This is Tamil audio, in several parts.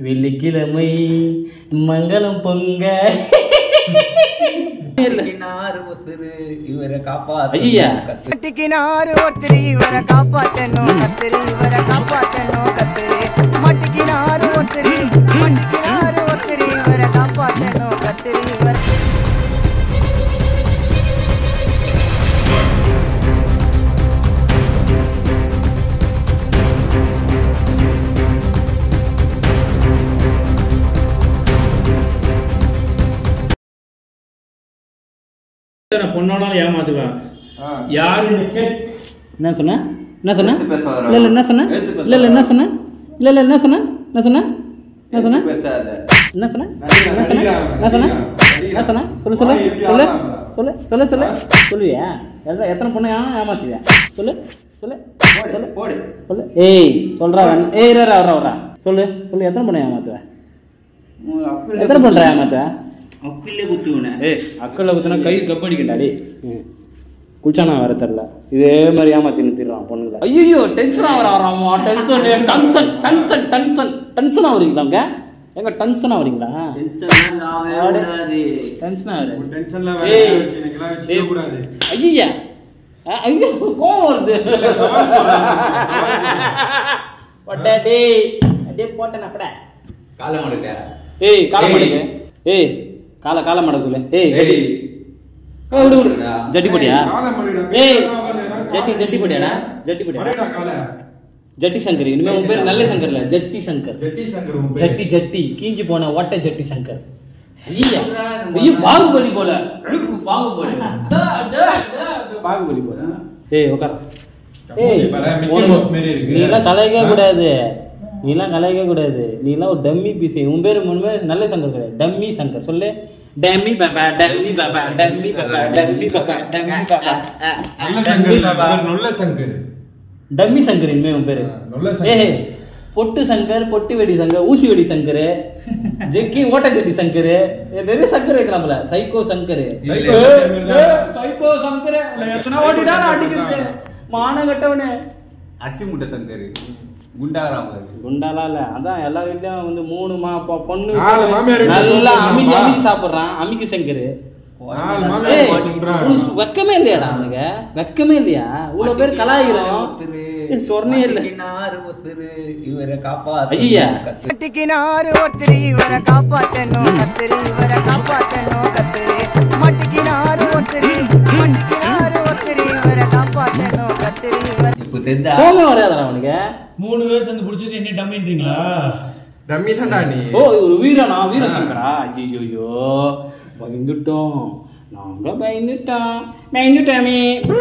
வெள்ளிக்கிழமை மங்களம் பொங்க நாறு ஒத்துரு இவரை காப்பாத்து ஐயா மட்டிக்கினாரு ஒருத்தர் இவரை காப்பாத்தணும் கத்திரி இவரை காப்பாத்தணும் கத்திரி மட்டிக்கினாரு ஒருத்தர் மட்டிக்கினாரு ஒருத்தர் இவரை காப்பாத்தணும் கத்திரி இவரை நான் பொண்ணோனாலும் ஏமாத்துவேன் யாருன்னு கே- என்ன சொன்ன என்ன சொன்ன எடுத்து பேசாதடா. இல்ல இல்ல என்ன சொன்ன எடுத்து பேசாத. இல்ல இல்ல என்ன சொன்ன இல்ல இல்ல என்ன சொன்ன என்ன சொன்ன என்ன சொன்ன பேசாத என்ன சொன்ன என்ன சொன்ன என்ன சொன்ன என்ன சொன்ன சொல்லு சொல்லு சொல்லு சொல்லு சொல்லு சொல்லு சொல்லுவியா எத்தனை எத்தனை பொண்ணு ஏன் ஏமாத்துவியா சொல்லு சொல்லு சொல்லு போடு சொல்லு ஏய் சொல்றா வேணா ஏய் ரா வரா வரா சொல்லு சொல்லு எத்தனை பொண்ணு ஏமாத்துவ எத்தனை பண்ற ஏமாத்துவ அப்பிலே குத்துவன ஏய் அக்கல்ல குத்துனா கை கப்படிக்கண்டா டேய் குளிச்சானா வேற தெரில இதே மாதிரி ஏமாத்தி நிறுத்திடுறான் பொண்ணுங்களை ஐயோ டென்ஷன் ஆகிற வராமா tension tension tension tension tension ஆகுறீங்களாங்க எங்க டென்ஷன் ஆகுறீங்களா டென்ஷன் ஆகவே கூடாது டென்ஷன் ஆகுது டென்ஷன்ல ஏய். வேற வச்சு எனக்குலாம் வச்சுக்க கூடாது ஐயா ஐயோ கோவம் வருது போட்டா டேய் அப்படியே போட்டேன் அப்பட காலை மாடுங்க ஏய் காலை ஏய். மடக்கு ஏய் காலை காலை மடக்கு சொல்லு ஏய் ஏய் ஏய், விடு விடு ஜட்டி போட்டியா காலை மடிடா. ஏய் பேசாம வந்து ஜட்டி ஜட்டி போட்டியாடா ஜட்டி போட்டியா மடிடா காலை. ஜட்டி சங்கர் இனிமே உன் பேர் நல்ல சங்கர் இல்ல ஜட்டி சங்கர் ஜட்டி சங்கர் உன் பேரு. ஜட்டி ஜட்டி கீஞ்சி போன ஓட்ட ஜட்டி சங்கர் ஐயா ஐயோ பாகுபலி போல பாகுபலி டா, டா, டா, பாகுபலி போல ஏய் உட்கார் ஏய் பாரு, மிக்கி உனக்கு- மவுஸ் மாதிரி இருக்கு. நீலாம் கலாய்க்க ஆ? கூடாது நீலாம் கலாய்க்க கூடாது நீலாம் ஒரு டம்மி பீஸ் உன் பேர் மூணு பேர் நல்ல சங்கர் கிடையாது டம்மி சங்கர் சொல்லு டம்மி பாப்பா டம்மி பாப்பா டம்மி பாப்பா டம்மி பாப்பா டம்மி பாப்பா நல்ல டம்மி சங்கர் இல்ல, பாப்பா அவர் நல்ல சங்கர் டம்மி சங்கர் இனிமே உன் பேரு ஆ, நல்ல சங்கர். ஏய் பொட்டு சங்கர் பொட்டு வெடி சங்கர் ஊசி வெடி சங்கர் ஜெக்கி ஓட்ட ஜெட்டி சங்கர் நிறைய சங்கர் இருக்கலாம்ல சைக்கோ சங்கர் சைக்கோ ஏய், சங்கர் ஏய், சைக்கோ சங்கர் எத்தனை ஓட்டிடா அடிக்கிறது மான கட்டவனே அரிசி முட்டை சங்கர் குண்டாகிறாங்க குண்டாலா இல்ல அதான் எல்லா வீட்லயும் வந்து மூணு மா பொ- பொண்ணு நாலு மாமியார் வீட்டுல நல்லா சோறு அமிக்கி தின்னுமா? அமிக்கி சாப்பிடுறான் அமிக்கி சங்கர் நாலு ஏய், மாமியார் பாட்டுன்றான். உனக்கு வெக்கமே இல்லையாடா அவனுக்கு வெக்கமே இல்லையா இவ்வளவு பேர் கலாயிரம் ஏய், சொர்ணே இல்ல நாறு ஒத்துரு இவரை காப்பாத்து ஐயா. மட்டிக்கினாரு ஒருத்தர் இவரை காப்பாத்தணும் கத்திரி இவரை காப்பாத்தணும் கத்திரி மட்டிக்கினாரு ஒருத்தர் மட்டிக்கினாரு ஒருத்தர் இவரை காப்பாத்தணும் கத்திரி இவரை இப்போ தெரிஞ்சா கோபம் வராதடா அவனுக்கு மூணு பேர் சேர்ந்து பிடிச்சிட்டு என்ன டம்மின்றீங்களா டம்மி தான்டா நீ ஓ ஒரு வீரனா வீரசங்கரா ஐயோ பயந்துட்டோம் நாங்க பயந்துட்டோம் பயந்துட்டோமே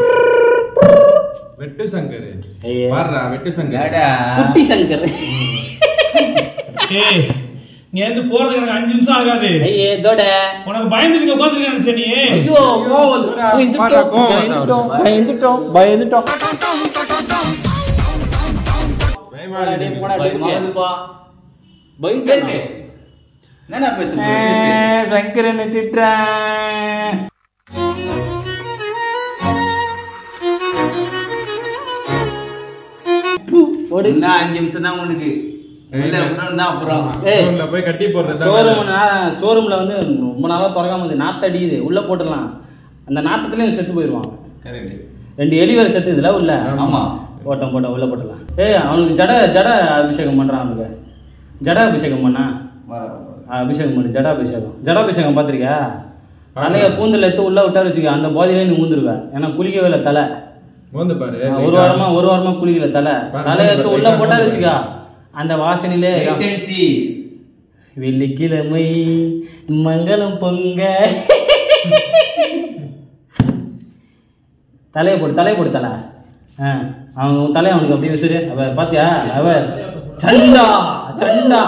வெட்டு சங்கர் ஐயே. பாருடா வெட்டு சங்கர் ஏடா குட்டி சங்கர் ஏய் நீ வந்து போறதுக்கு எனக்கு அஞ்சு நிமிஷம் ஆகாது ஐயே தோட உனக்கு பயந்து நீங்க உட்காந்துருக்க நினைச்ச நீ ஐயோ கோவம் வந்து- பாடா, பயந்துட்டோம் கோவம் வருது பயந்துட்டோம் அவருக்கு. பயந்துட்டோம் பயந்துட்டோம் பயமா டேய், இருக்கு. போடா, டேய், பயமாகுதுப்பா. பேசு பயந்துட்டேன் என்னடா பேசுற பேசு. சங்கர் என்ன திட்டுறேன் ஓடு இன்னும் அஞ்சு நிமிஷம் தான் உனக்கு உள்ள விடணும் தான் அப்புறம் ஏய். ஷோரூம்ல போய் கட்டி போடுறது ஷோரூம் ஷோரூம்ல வந்து ரொம்ப நாளா திறக்காம வந்து நாத்து அடிக்குது உள்ள போட்டுடலாம் அந்த நாத்தத்துலயும் செத்து போயிடுவான் கரெக்ட் ரெண்டு எலி வேற செத்து இதுல உள்ள ஆமா போட்டோம் போட்டோம் உள்ள போட்டுடலாம் ஏய் அவனுக்கு ஜட ஜட அபிஷேகம் பண்றான் அவனுக்கு ஜட அபிஷேகம் பண்ணா வர வர, வர. அபிஷேகம் பண்ணு ஜட அபிஷேகம் ஜட அபிஷேகம் பார்த்திருக்கியா தலைய கூந்தல் எடுத்து உள்ள விட்டாரு வச்சுக்க அந்த போதையிலே நீ ஊந்துருவ ஏன்னா குளிக்கவே இல்லை தலை மோந்து பாரு ஒரு வாரமா ஒரு வாரமா குளிக்கல தலை பாரு, தலைய எடுத்து உள்ள பாரு, போட்டா பாரு. வச்சுக்கா அந்த வாசனையிலே Wait and see. வெள்ளிக்கிழமை மங்களம் பொங்க தலையை போடு தலையை போடு தலை ஆ அவன் உன் தலையை அவனுக்கு அப்படியே விசிறு அவ பாத்தியா அவ சண்டா சண்டா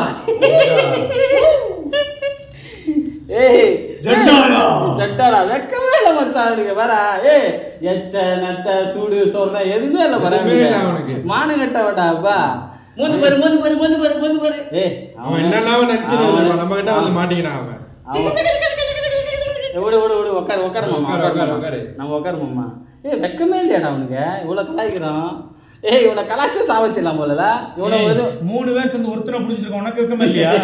ஏய் ஜட்டாடா. ஜட்டாடா வெக்கமே இல்ல மச்சான் அவனுக்கு வேற ஏய் எச்ச நத்த சூடு சொர்ண எதுவுமே இல்ல பாரு எதுவுமே இல்ல அவனுக்கு. மானங்கட்ட வேட்டா அப்பா மோந்து பாரு மோந்து பாரு மோந்து பாரு மோந்து பாரு ஏய் அவன் என்னெல்லாம் நினைச்சு அவன் நம்ம கிட்ட வந்து மாட்டிக்கினான் அவன் அவன் விடு விடு விடு உட்காரு உட்காரு மாமா உட்காரு, உட்காரு உட்காரு, மாமா. உட்காரு. நம்ம உட்காரு மாமா ஏய் வெக்கமே இல்லையாடா அவனுக்கு இவ்வளவு கலாய்க்கிறோம் ஏய் இவனை கலாச்சார சாவச்சிடலாம் போலல இவனை ஏய், வந்து மூணு பேர் சேர்ந்து ஒருத்தனை பிடிச்சிருக்கோம் உனக்கு வைக்கமா இல்லையா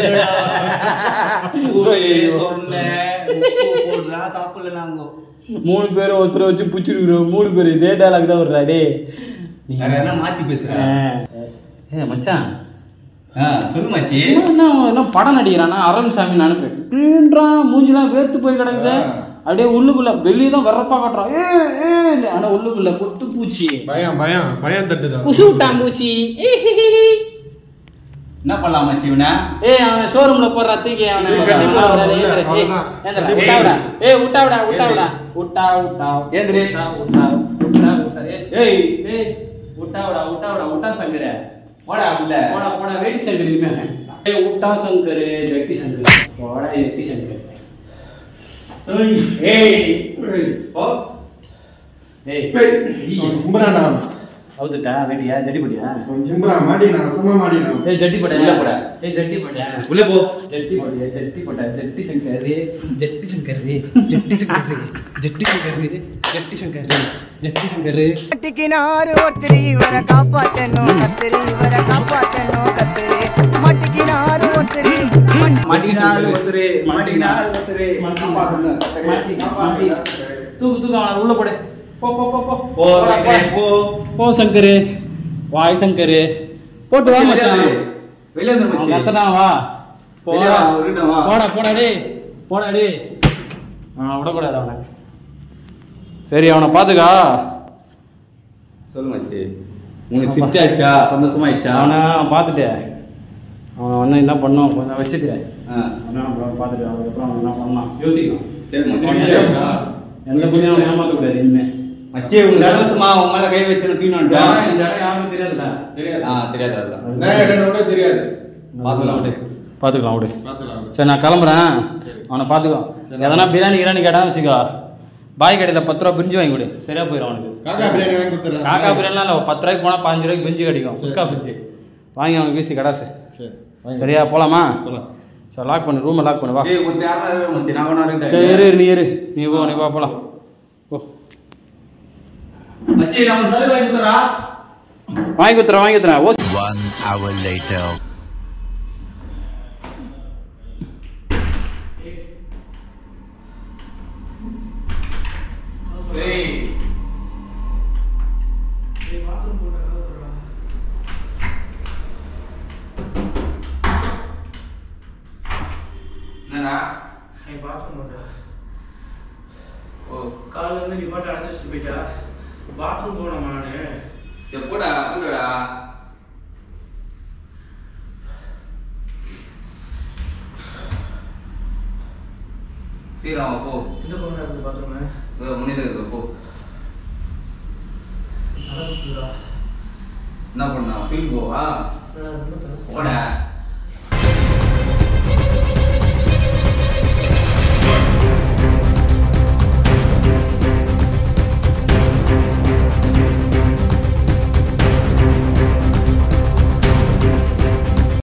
ஊரே சொன்ன உப்பு போடுறா சாப்பிடல நாங்க மூணு பேரும் ஒருத்தரை வச்சு பிடிச்சிருக்கிறோம் மூணு பேர் இதே டைலாக் தான் வருதா டே வேற என்ன மாத்தி பேசுற ஏ மச்சான் ஆ, சொல்லு மச்சி இவன் என்ன என்ன படம் நடிக்கிறானா அரம்சாமி நினைப்பேன் மூஞ்சிலாம் வேர்த்து போய் கிடக்குது அப்படியே உள்ளுக்குள்ள வெளியே தான் வெறப்பா காட்டுறான் ஏ ஏ ஆனா உள்ளுக்குள்ள பொட்டு பூச்சி பயம் பயம் பயம் தட்டுதான் குசு விட்டான் பூச்சி என்ன பண்ணலாம் மச்சி இவனை ஏய் அவன் ஷோரூம்ல போடுற தூக்கி அவனை இது கண்டிப்பா அவனை அவன் ஏய், உள்ள, ஏய், அவ்வளவுதான். ஏந்திரா, கண்டிப்பா. விட்டாவிடா. ஏய் விட்டாவிடா விட்டாவிடா விட்டா விட்டா ஏந்திரு. விட்டா விட்டா விட்டா விட்டா ஏய், ஏய் ஏய் விட்டாவிடா விட்டாவிடா விட்டா சங்கர போடா உள்ள போடா போடா வேட்டி சங்கர் இனிமே ஏய் விட்டா சங்கர் ஜட்டி சங்கர் போடா எட்டி சங்கர் ஏய் ஓ ஏய் கும்புறாடா அவுத்துட்டா வேட்டியா ஜட்டி போட்டியா கும்புறா மாடினா சம மாடினா ஏய் ஜட்டி போட உள்ள போடா. ஏய் ஜட்டி போட உள்ள போ ஜட்டி போடியா ஜட்டி போட்டா ஜட்டி சங்கர் ஜட்டி சங்கர் ஜட்டி சங்கர் ஜட்டி சங்கர் ஜட்டி சங்கர் ஜட்டி சங்கர் மட்டிக்கினாரு ஒருத்தர் இவரை காப்பாத்தணும் கத்திரி இவரை காப்பாத்தணும் கத்திரி மட்டிக்கினாரு ஒருத்தர் மாட்டிக்கினாரு ஒருத்தரு மாட்டிக்கினாரு ஒருத்தரு காப்பாத்தணும். மாட்டி மாட்டி தூக்கு தூக்கு அவனை உள்ள போடு போ போ போ போ போ போடா, வெங்கடே, போடா. போ போ சங்கரு வாய் சங்கரு போட்டு வா மச்சான் வெளியே வந்து அவன் மச்சி கத்தனா வா வெளியே போடா வா, இருடா வா. போடா போடா டேய் போடா டேய் ஆ விடக்கூடாது அவனை சரி அவனை பாத்துக்கா சொல்லு மச்சி உனக்கு சிட்டி ஆச்சா சந்தோஷமா ஆயிடுச்சா அவனை பார்த்துட்டு அவனை வந்து என்ன பண்ணும் கொஞ்சம் வச்சுட்டு ஆ, அவனை அப்புறம் பார்த்துட்டு அதுக்கப்புறம் அவன் என்ன பண்ணான் யோசிக்கணும் சரி மச்சி சரியா? எந்த புண்ணியம் அவனை ஏமாற்றக்கூடாது இனிமே மச்சி உனக்கு சந்தோஷமா உன் மேல கை வச்சு இந்த தூக்கினுட்டா இடம் இந்த இடம் யாருக்கும் தெரியாதுல்ல தெரியாது ஆ தெரியாது அதெல்லாம் நான் என்ன கூட தெரியாது பார்த்துக்கலாம் விடு. பார்த்துக்கலாம் விடு பாத்துலாம் சரி நான் கிளம்புறேன் அவனை பார்த்துக்கோ எதனா பிரியாணி கிராணி கேட்டான்னு வச்சுக்கோ பாய் கடையில் பத்து ரூபா பிரிஞ்சு வாங்கி கொடு சரியா போயிடும் அவனுக்கு காக்கா பிரியாணி வாங்கி கொடுத்துறேன் காக்கா பிரியாணிலாம் இல்லை பத்து ரூபாய்க்கு போனால் பதினஞ்சு ரூபாய்க்கு பிரிஞ்சு கிடைக்கும் குஸ்கா பிரிஞ்சு வாங்கி அவனுக்கு வீசி கடாசு சரி வாங்கி சரியா போலாமா போலாம் சரி லாக் பண்ணு ரூமை லாக் பண்ணு வா ஏய் ஒருத்தர் யாரா இரு மச்சி நான் வேணா இருக்கேன் சரி இரு நீ இரு நீ போ நீ வா போலாம் போ மச்சி நான் சரி வாங்கி கொடுறா வாங்கி குத்துறேன் வாங்கி குத்துறேன் ஓ One hour later. ஏய் என்னடா ஓ காலைல இருந்து நீ பாட்டு அழைச்சிட்டு போயிட்டா பாத்ரூம் போனோமா நானு சரி போடா போடா சீக்கிரம் வா, போ எந்த போனா இருக்கு பாத்ரூம் இதோ முன்னில இருக்க போ என்ன பண்ணா ஃபீல் போவா ரொம்ப போடா